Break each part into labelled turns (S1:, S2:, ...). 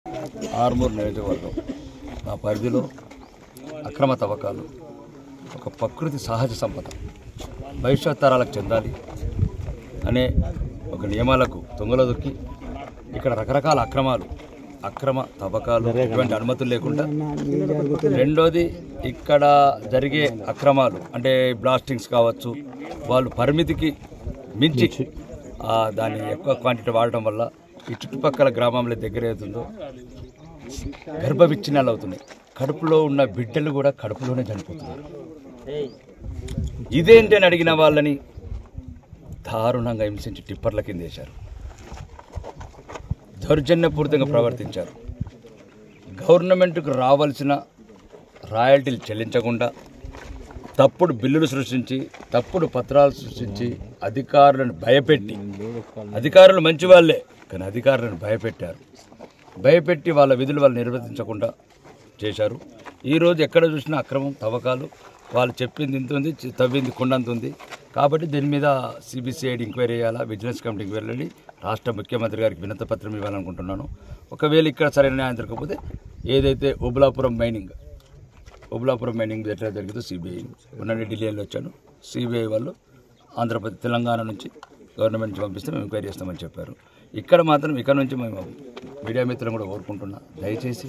S1: ఆర్మూర్ నియోజకవర్గం నా పరిధిలో అక్రమ తవ్వకాలు ఒక ప్రకృతి సహజ సంపద భవిష్యత్ తరాలకు చెందాలి అనే ఒక నియమాలకు తొంగలో దొక్కి ఇక్కడ రకరకాల అక్రమాలు అక్రమ తవ్వకాలు ఎటువంటి అనుమతులు లేకుండా రెండోది ఇక్కడ జరిగే అక్రమాలు అంటే బ్లాస్టింగ్స్ కావచ్చు వాళ్ళు పరిమితికి మించి ఆ దాన్ని ఎక్కువ క్వాంటిటీ వాడటం వల్ల ఈ చుట్టుపక్కల గ్రామంలో దగ్గర అవుతుందో గర్భ విచ్ఛిన్నాలు అవుతున్నాయి కడుపులో ఉన్న బిడ్డలు కూడా కడుపులోనే చనిపోతున్నారు ఇదేంటి అని అడిగిన వాళ్ళని దారుణంగా హింసించి టిప్పర్ల కింద వేశారు దౌర్జన్యపూరితంగా ప్రవర్తించారు గవర్నమెంట్కు రావాల్సిన రాయల్టీలు చెల్లించకుండా తప్పుడు బిల్లులు సృష్టించి తప్పుడు పత్రాలు సృష్టించి అధికారులను భయపెట్టి అధికారులు మంచి వాళ్ళే కానీ అధికారులను భయపెట్టారు భయపెట్టి వాళ్ళ విధులు వాళ్ళు నిర్వర్తించకుండా చేశారు ఈరోజు ఎక్కడ చూసినా అక్రమం తవ్వకాలు వాళ్ళు చెప్పింది ఇంత ఉంది చి- తవ్వింది కొండంత ఉంది కాబట్టి దీని మీద సిబిసిఐడి ఎంక్వైరీ చేయాలా విజిలెన్స్ కమిటీకి వెళ్ళి రాష్ట్ర ముఖ్యమంత్రి గారికి వినతి పత్రం ఇవ్వాలనుకుంటున్నాను ఒకవేళ ఇక్కడ సరైన న్యాయం దొరకకపోతే ఏదైతే ఉబులాపురం మైనింగ్ ఉబులాపురం మైనింగ్ ఎట్లా జరిగిందో సిబిఐ ఉన్నది ఢిల్లీలో వచ్చాను సిబిఐ వాళ్ళు ఆంధ్రప్రదేశ్ తెలంగాణ నుంచి గవర్నమెంట్ నుంచి పంపిస్తే మేము ఎంక్వైరీ చేస్తామని చెప్పారు ఇక్కడ మాత్రం ఇక్కడ నుంచి మేము మీడియా మిత్రులను కూడా కోరుకుంటున్నా దయచేసి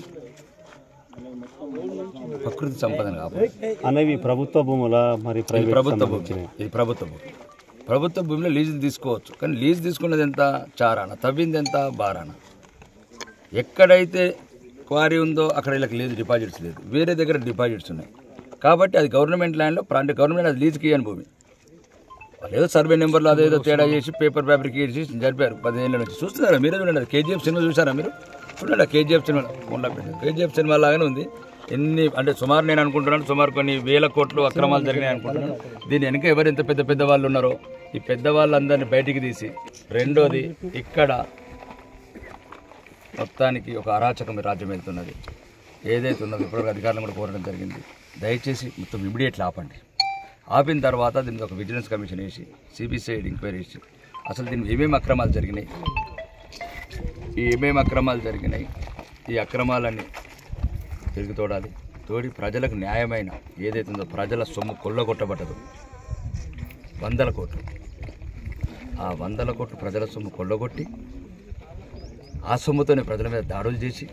S1: ప్రకృతి సంపదను కాపాడు
S2: అనేవి ప్రభుత్వ భూముల మరి
S1: ఇది
S2: ప్రైవేట్
S1: ప్రభుత్వ భూమి ఇది ప్రభుత్వ భూమి ప్రభుత్వ భూమిలో లీజు తీసుకోవచ్చు కానీ లీజు తీసుకున్నది ఎంత చారాన తవ్వింది ఎంత బారాన ఎక్కడైతే క్వారీ ఉందో అక్కడ వీళ్ళకి లేదు డిపాజిట్స్ లేదు వేరే దగ్గర డిపాజిట్స్ ఉన్నాయి కాబట్టి అది గవర్నమెంట్ ల్యాండ్లో అంటే గవర్నమెంట్ అది లీజుకి ఇవ్వని భూమి వాళ్ళు ఏదో సర్వే నెంబర్లో అదేదో తేడా చేసి పేపర్ పేపర్కి చేసి జరిపారు పదిహేనుల నుంచి చూస్తున్నారా మీరే చూడండి కేజీఎఫ్ సినిమా చూసారా మీరు చూడండి కేజీఎఫ్ సినిమా ఫోన్లో పెట్టి కేజీఎఫ్ సినిమా లాగానే ఉంది ఎన్ని అంటే సుమారు నేను అనుకుంటున్నాను సుమారు కొన్ని వేల కోట్లు అక్రమాలు జరిగినాయి అనుకుంటున్నాను దీని వెనుక ఎవరు ఎంత పెద్ద పెద్ద వాళ్ళు ఉన్నారో ఈ పెద్ద వాళ్ళందరినీ బయటికి తీసి రెండోది ఇక్కడ మొత్తానికి ఒక అరాచకం రాజ్యం వెళ్తున్నది ఏదైతే ఉన్నదో ఇప్పటివరకు అధికారులను కూడా కోరడం జరిగింది దయచేసి మొత్తం ఇమీడియట్లీ ఆపండి ఆపిన తర్వాత దీనికి ఒక విజిలెన్స్ కమిషన్ వేసి సిబిసిఐడి ఎంక్వైరీ చేసి అసలు దీనికి ఏమేమి అక్రమాలు జరిగినాయి ఈ ఏమేమి అక్రమాలు జరిగినాయి ఈ అక్రమాలన్నీ తిరిగి తోడాలి తోడి ప్రజలకు న్యాయమైన ఏదైతే ఉందో ప్రజల సొమ్ము కొల్లగొట్టబడ్డదో వందల కోట్లు ఆ వందల కోట్లు ప్రజల సొమ్ము కొల్లగొట్టి ఆ సొమ్ముతోనే ప్రజల మీద దాడులు చేసి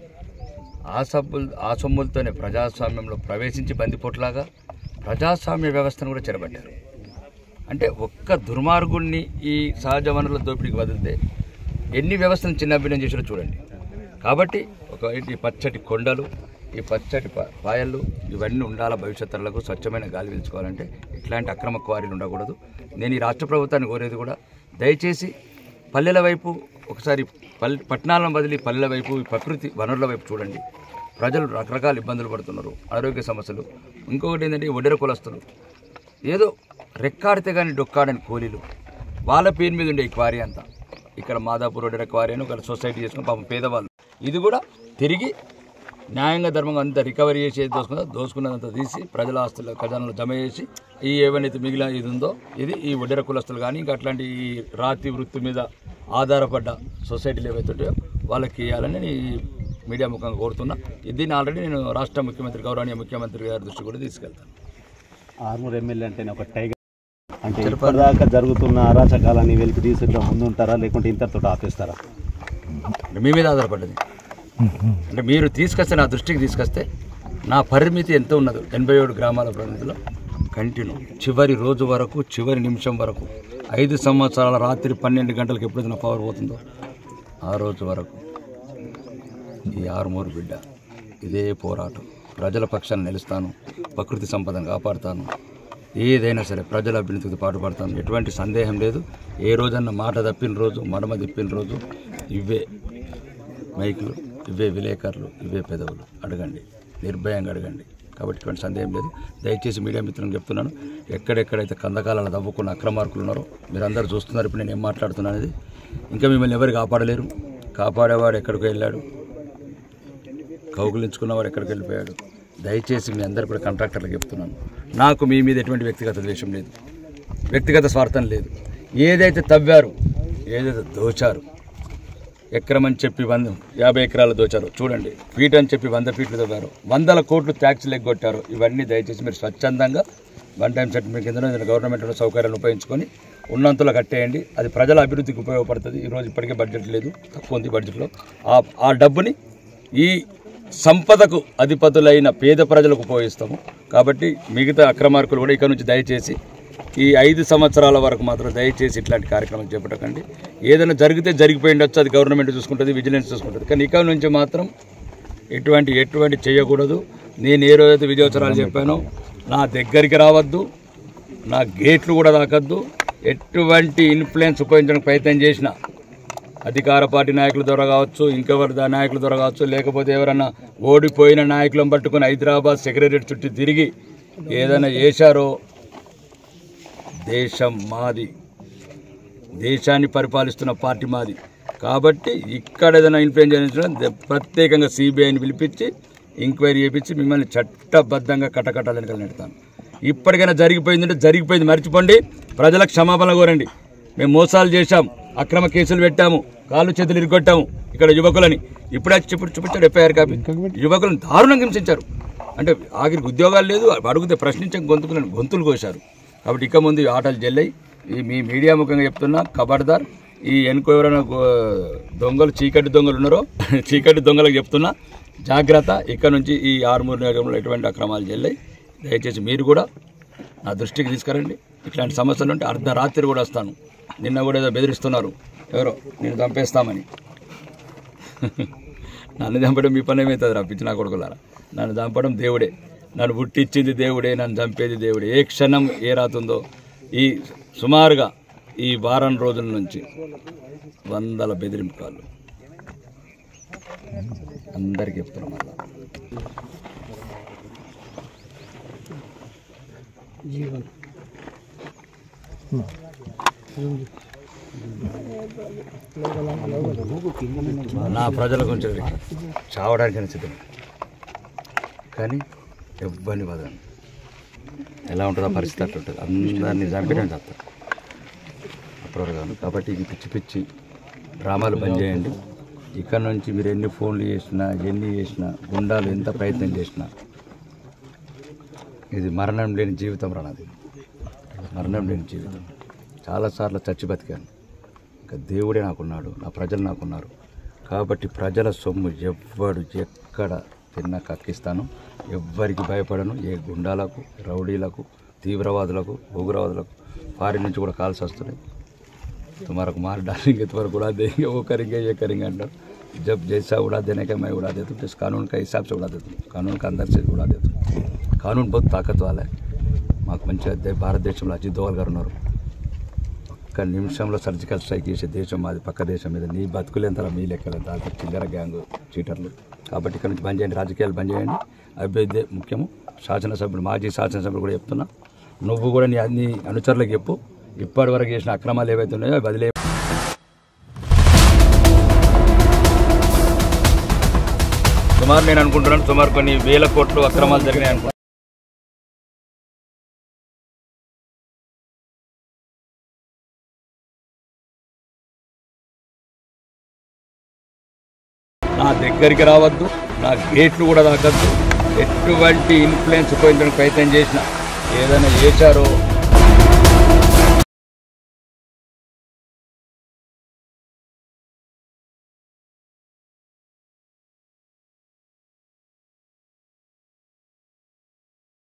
S1: ఆ సబ్బులు ఆ సొమ్ములతోనే ప్రజాస్వామ్యంలో ప్రవేశించి బందిపోట్లాగా ప్రజాస్వామ్య వ్యవస్థను కూడా చెరబట్టారు అంటే ఒక్క దుర్మార్గుణ్ణి ఈ సహజ వనరుల దోపిడీకి వదిలితే ఎన్ని వ్యవస్థను చిన్నభిన్నం చేసారో చూడండి కాబట్టి ఒక ఈ పచ్చటి కొండలు ఈ పచ్చటి పా- పాయలు ఇవన్నీ ఉండాల భవిష్యత్ తరాలకు స్వచ్ఛమైన గాలి పీల్చుకోవాలంటే ఇట్లాంటి అక్రమ క్వారీలు ఉండకూడదు నేను ఈ రాష్ట్ర ప్రభుత్వాన్ని కోరేది కూడా దయచేసి పల్లెల వైపు ఒకసారి పల్లె పట్టణాలను వదిలి పల్లెల వైపు ఈ ప్రకృతి వనరుల వైపు చూడండి ప్రజలు రకరకాల ఇబ్బందులు పడుతున్నారు ఆరోగ్య సమస్యలు ఇంకొకటి ఏంటంటే ఈ ఒడ్డెర కులస్తులు ఏదో రెక్కాడితే కానీ డొక్కాడని కూలీలు వాళ్ళ పేరు మీద ఉండే ఈ క్వారీ అంతా ఇక్కడ మాదాపూర్ ఒడ్డెర క్వారీ అని ఒక సొసైటీ చేసుకుని పాపం పేదవాళ్ళు ఇది కూడా తిరిగి న్యాయంగా ధర్మంగా అంతా రికవరీ చేసి ఏది దోసుకుందో దోసుకున్నదంతా తీసి ప్రజల ఆస్తుల ఖజానాలో జమ చేసి ఈ ఏవైతే మిగిలిన ఇది ఉందో ఇది ఈ ఒడ్డెర కులస్తులు కానీ ఇంకా అట్లాంటి ఈ రాతి వృత్తి మీద ఆధారపడ్డ సొసైటీలు ఏవైతే ఉంటాయో వాళ్ళకి ఇవ్వాలని నేను ఈ మీడియా ముఖంగా కోరుతున్నా దీన్ని ఆల్రెడీ నేను రాష్ట్ర ముఖ్యమంత్రి గౌరవనీయ ముఖ్యమంత్రి గారి దృష్టి కూడా తీసుకెళ్తాను
S2: ఆర్మూర్ ఎమ్మెల్యే అంటేనే ఒక టైగర్ అంటే ఇప్పటిదాకా జరుగుతున్న అరాచకాలని వెలికి తీసేద్దాం ముందు ఉంటారా లేకుంటే ఇంతటితో ఆపేస్తారా
S1: అంటే మీ మీద ఆధారపడ్డది అంటే మీరు తీసుకొస్తే నా దృష్టికి తీసుకొస్తే నా పరిమితి ఎంత ఉన్నదో ఎనభై ఏడు గ్రామాల పరిమితిలో కంటిన్యూ చివరి రోజు వరకు చివరి నిమిషం వరకు ఐదు సంవత్సరాల రాత్రి పన్నెండు గంటలకు ఎప్పుడైతే నా పవర్ పోతుందో ఆ రోజు వరకు ఈ ఆరుమూరు బిడ్డ ఇదే పోరాటం ప్రజల పక్షాన్ని నిలుస్తాను ప్రకృతి సంపదను కాపాడుతాను ఏదైనా సరే ప్రజల అభ్యున్నతికి పాటుపడతాను ఎటువంటి సందేహం లేదు ఏ రోజన్నా మాట తప్పిన రోజు మడమ తిప్పిన రోజు ఇవే మైకులు ఇవే విలేకరులు ఇవే పెదవులు అడగండి నిర్భయంగా అడగండి కాబట్టి ఇటువంటి సందేహం లేదు దయచేసి మీడియా మిత్రులను చెప్తున్నాను ఎక్కడెక్కడైతే కందకాలలో తవ్వుకున్న అక్రమార్కులు ఉన్నారో మీరందరూ చూస్తున్నారు ఇప్పుడు నేను ఏం మాట్లాడుతున్నాను అనేది ఇంకా మిమ్మల్ని ఎవరు కాపాడలేరు కాపాడేవాడు ఎక్కడికి వెళ్ళాడు కౌగులించుకున్నవాడు ఎక్కడికి వెళ్ళిపోయాడు దయచేసి మీ అందరు కూడా కాంట్రాక్టర్లకు చెప్తున్నాను నాకు మీ మీద ఎటువంటి వ్యక్తిగత ద్వేషం లేదు వ్యక్తిగత స్వార్థం లేదు ఏదైతే తవ్వారు ఏదైతే దోచారు ఎకరం అని చెప్పి వంద యాభై ఎకరాలు దోచారు చూడండి ఫీట్ అని చెప్పి వంద ఫీట్లు దోపారు వందల కోట్లు ట్యాక్స్లు ఎగ్గొట్టారు ఇవన్నీ దయచేసి మీరు స్వచ్ఛందంగా వన్ టైం సెటిల్మెంట్ కింద గవర్నమెంట్ సౌకర్యాలు ఉపయోగించుకొని ఉన్నంతలో కట్టేయండి అది ప్రజల అభివృద్ధికి ఉపయోగపడుతుంది ఈరోజు ఇప్పటికే బడ్జెట్ లేదు తక్కువ ఉంది బడ్జెట్లో ఆ ఆ డబ్బుని ఈ సంపదకు అధిపతులైన పేద ప్రజలకు ఉపయోగిస్తాము కాబట్టి మిగతా అక్రమార్కులు కూడా ఇక్కడ నుంచి దయచేసి ఈ ఐదు సంవత్సరాల వరకు మాత్రం దయచేసి ఇట్లాంటి కార్యక్రమాలు చేపట్టకండి ఏదైనా జరిగితే జరిగిపోయి ఉండొచ్చు అది గవర్నమెంట్ చూసుకుంటుంది విజిలెన్స్ చూసుకుంటుంది కానీ ఇక్కడ నుంచి మాత్రం ఎటువంటి ఎటువంటి చేయకూడదు నేను ఏ రోజైతే విజయోత్సరాలు చెప్పానో నా దగ్గరికి రావద్దు నా గేట్లు కూడా తాకద్దు ఎటువంటి ఇన్ఫ్లుయెన్స్ ఉపయోగించడానికి ప్రయత్నం చేసిన అధికార పార్టీ నాయకుల ద్వారా కావచ్చు ఇంకెవరి దా- నాయకుల ద్వారా కావచ్చు లేకపోతే ఎవరన్నా ఓడిపోయిన నాయకులను పట్టుకుని హైదరాబాద్ సెక్రటరీ చుట్టూ తిరిగి ఏదైనా చేశారో దేశం మాది దేశాన్ని పరిపాలిస్తున్న పార్టీ మాది కాబట్టి ఇక్కడ ఏదైనా ఇన్ఫ్లుయెన్స్ చేయించడం ద- ప్రత్యేకంగా సిబిఐని పిలిపించి ఎంక్వైరీ చేయించి మిమ్మల్ని చట్టబద్ధంగా కట్టకట్టాలని నెడతాను ఇప్పటికైనా జరిగిపోయిందంటే జరిగిపోయింది మర్చిపోండి ప్రజలకు క్షమాపణ కోరండి మేము మోసాలు చేశాం అక్రమ కేసులు పెట్టాము కాళ్ళు చేతులు ఇరుగొట్టాము ఇక్కడ యువకులని ఇప్పుడే చెప్పు చూపించాడు ఎఫ్ఐఆర్ కాపీ యువకులను దారుణంగా హింసించారు అంటే ఆఖరికి ఉద్యోగాలు లేదు అడిగితే ప్రశ్నించే గొంతుకులను గొంతులు కోశారు కాబట్టి ఇక ముందు ఈ ఆటలు జల్లయి ఈ మీ మీడియా ముఖంగా చెప్తున్నా ఖబర్దార్ ఈ వెనుక ఎవరైనా గో- దొంగలు చీకటి దొంగలు ఉన్నారో చీకటి దొంగలకు చెప్తున్నా జాగ్రత్త ఇక్కడ నుంచి ఈ ఆరుమూరు నియోజకంలో ఎటువంటి అక్రమాలు జల్లయి దయచేసి మీరు కూడా నా దృష్టికి తీసుకురండి ఇట్లాంటి సమస్యలు ఉంటే అర్ధరాత్రి కూడా వస్తాను నిన్న కూడా ఏదో బెదిరిస్తున్నారు ఎవరో నేను చంపేస్తామని నన్ను చంపడం మీ పని ఏమవుతుంది రప్పించి నా కొడుకులారా నన్ను చంపడం దేవుడే నన్ను పుట్టించింది దేవుడే నన్ను చంపేది దేవుడే ఏ క్షణం ఏ రాతుందో ఈ సుమారుగా ఈ వారం రోజుల నుంచి వందల బెదిరింపుకాలు అందరికి చెప్తున్నాం అలా నా ప్రజల గురించి చావడానికి సిద్ధం కానీ ఎవ్వరిని వదలను ఎలా ఉంటుందో పరిస్థితి అట్లా ఉంటుంది అందరినీ చంపడం చేస్తారు అప్పటివరకు కాదు. కాబట్టి ఇది పిచ్చి పిచ్చి డ్రామాలు బంద్ చేయండి ఇక్కడ నుంచి మీరు ఎన్ని ఫోన్లు చేసినా ఎన్ని చేసినా గుండాలు ఎంత ప్రయత్నం చేసినా ఇది మరణం లేని జీవితం రానది మరణం లేని జీవితం చాలాసార్లు చచ్చి బతికాను ఇంకా దేవుడే నాకున్నాడు నా ప్రజలు నాకున్నారు కాబట్టి ప్రజల సొమ్ము ఎవ్వడు ఎక్కడ తిన్నా కక్కిస్తాను ఎవ్వరికి భయపడను ఏ గుండాలకు రౌడీలకు తీవ్రవాదులకు ఉగ్రవాదులకు వారి నుంచి కూడా కాల్సి వస్తున్నాయి तुम्हारा कुमार डालेंगे तुम्हारा उड़ा देंगे वो करेंगे ये करेंगे अंडर जब जैसा उड़ा देने का मैं उड़ा देता हूँ जिस कानून का हिसाब से उड़ा देता हूँ कानून का अंदर से उड़ा देता हूँ कानून बहुत ताकत वाला है మాకు మంచి అదే భారతదేశంలో అజిత్ దోవల్ గారు ఉన్నారు ఒక్క నిమిషంలో సర్జికల్ స్ట్రైక్ చేసే దేశం మాది పక్క దేశం మీద నీ బతుకులేంతరా మీ లెక్కలేంత అది చిల్లర గ్యాంగ్ చీటర్లు కాబట్టి ఇక్కడ నుంచి బంద్ చేయండి రాజకీయాలు బంద్ చేయండి అభివృద్ధి ముఖ్యము శాసనసభ్యులు మాజీ శాసనసభ్యులు కూడా చెప్తున్నా నువ్వు కూడా నీ అన్ని అనుచరులకు చెప్పు ఇప్పటి వరకు చేసిన అక్రమాలు ఏవైతే ఉన్నాయో అవి వదిలే సుమారు నేను అనుకుంటున్నాను సుమారు కొన్ని వేల కోట్లు అక్రమాలు జరిగినాయి అనుకుంటున్నాను నా దగ్గరికి రావద్దు నా గేట్లు కూడా తాకద్దు ఎటువంటి ఇన్ఫ్లుయెన్స్ ఉపయోగించడానికి ప్రయత్నం చేసిన ఏదైనా చేశారో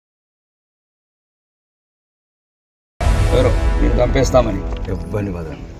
S1: ఎవరో నేను చంపేస్తామని ఎవ్వరిని వదలను